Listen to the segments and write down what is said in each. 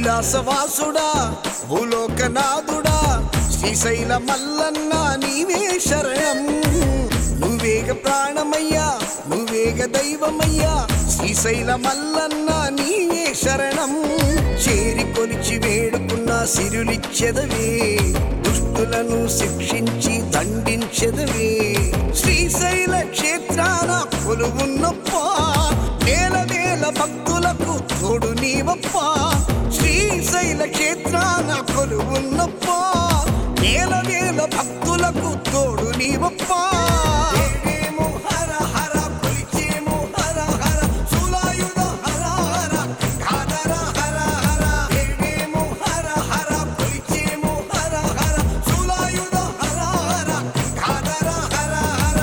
కైలాసవాసుడా భూలోకనాథుడా శ్రీశైల మల్లన్న నీవే శరణం నువ్వేగ ప్రాణమయ్యా నువ్వేగ దైవమయ్యా శ్రీశైల మల్లన్న నీవే శరణం చేరి కొలిచి వేడుకున్న సిరులిచ్చెదవే దుష్టులను శిక్షించి దండించెదవే శ్రీశైల క్షేత్రాన కొలువున్నప్ప వేల వేల భక్తులకు తోడు నీవప్ప శ్రీశైల క్షేత్రాన కొలువున్నప్ప వేల వేల భక్తులకు తోడు నీవప్ప దేవేమో హర హర కొలిచేమో హర హర శూలాయుధ హర హర గంగాధర హర హర దేవేమో హర హర కొలిచేమో హర హర శూలాయుధ హర హర గంగాధర హర హర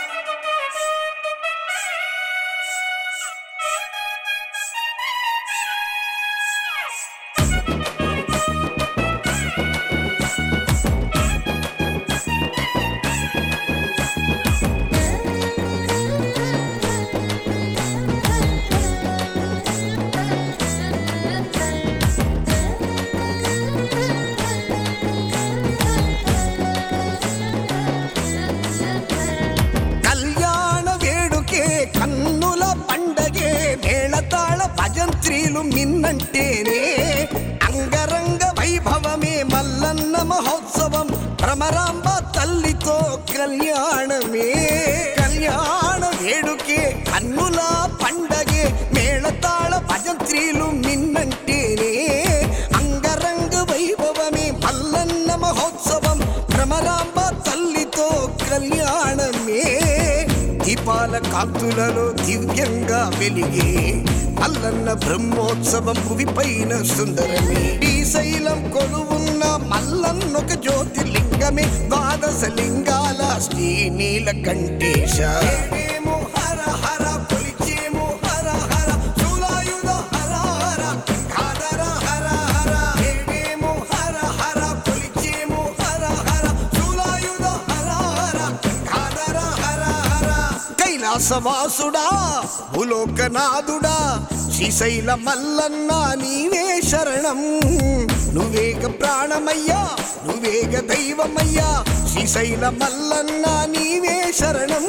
కళ్యాణ వేడుకే కన్నుల పండగే మేళతాళ భజంత్రీలు మిన్నంటేనే అంగరంగ వైభవమే మల్లన్న మహోత్సవం భ్రమరాంబ తల్లితో కళ్యాణమే కళ్యాణ వేడుకే కన్నుల పండగే మేళతాళ భజంత్రీలు మిన్నంటేనే అంగరంగ వైభవమే మల్లన్న మహోత్సవం భ్రమరాంబ తల్లితో కళ్యాణమే దీపాల కాంతులలో దివ్యంగా వెలిగే మల్లన్న బ్రహ్మోత్సవం భువిపైన సుందరమే శ్రీశైలం కొలువున్న మల్లన్నొక జ్యోతిర్లింగమే ద్వాదశ లింగాల శ్రీ నీలకంఠేశ దేవేమో హర హర కొలిచేమో హర హర శూలాయుధ హర హర గంగాధర హర హర దేవేమో హర హర కొలిచేమో హర హర శూలాయుధ హర హర గంగాధర హర హర కైలాసవాసుడా భూలోకనాథుడా శ్రీశైల మల్లన్న నీవే శరణం నువ్వేగ ప్రాణమయ్యా నువ్వేగ దైవమయ్యా శ్రీశైల మల్లన్న నీవే శరణం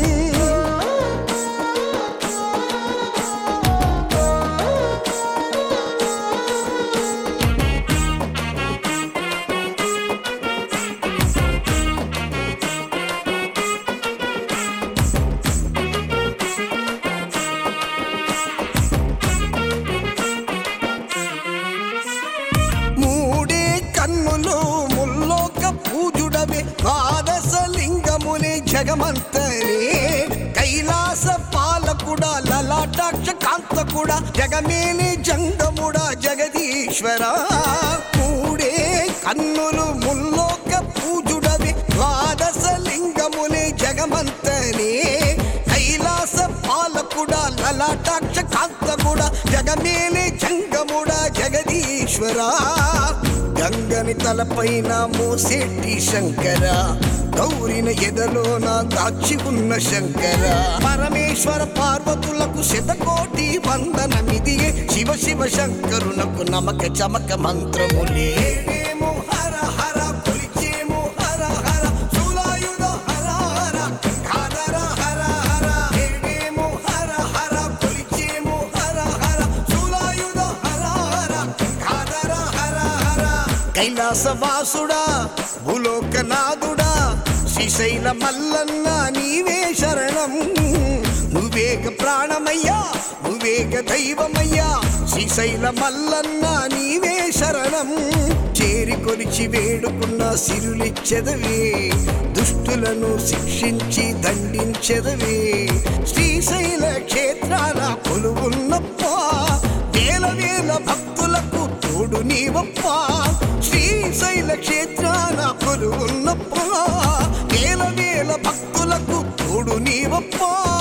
మూడే కన్నులు ముల్లోక పూజుడవే ద్వాదశ లింగమునే జగమంతనే కైలాస పాలకుడా లలాటాక్ష కాంతకుడా జగమేని జంగముడా జగదీశ్వర మూడే కన్నులు ముల్లోక పూజుడవే ద్వాదశ లింగమునే జగమంతనే కైలాస పాలకుడా లలాటాక్ష కాంతకుడా జగమేని జంగముడా జగదీశ్వరా గంగని తలపైన మోసేటి శంకర గౌరిన ఎదలోన దాచి ఉన్న శంకర పరమేశ్వర పార్వతులకు శతకోటి వందనమిదియే శివ శివ శంకరునకు నమక చమక మంత్రములే దేవేమో హర హర కొలిచేమో హర హర శూలాయుధ హర హర గంగాధర హర హర దేవేమో హర హర కొలిచేమో హర హర శూలాయుధ హర హర గంగాధర హర హర కైలాసవాసుడా భూలోకనాథుడా శ్రీశైల మల్లన్న నీవే శరణం నువ్వేగ ప్రాణమయ్యా నువ్వేగ దైవమయ్యా శ్రీశైల మల్లన్న నీవే శరణం చేరి కొలిచి వేడుకున్న సిరులిచ్చెదవే దుష్టులను శిక్షించి దండించెదవే శ్రీశైల క్షేత్రాల కొలువున్నప్ప వేల వేల భక్తులకు తోడు నీవప్ప శ్రీశైల క్షేత్రాన కొలువున్నప్ప వేల వేల భక్తులకు తోడు నీవప్ప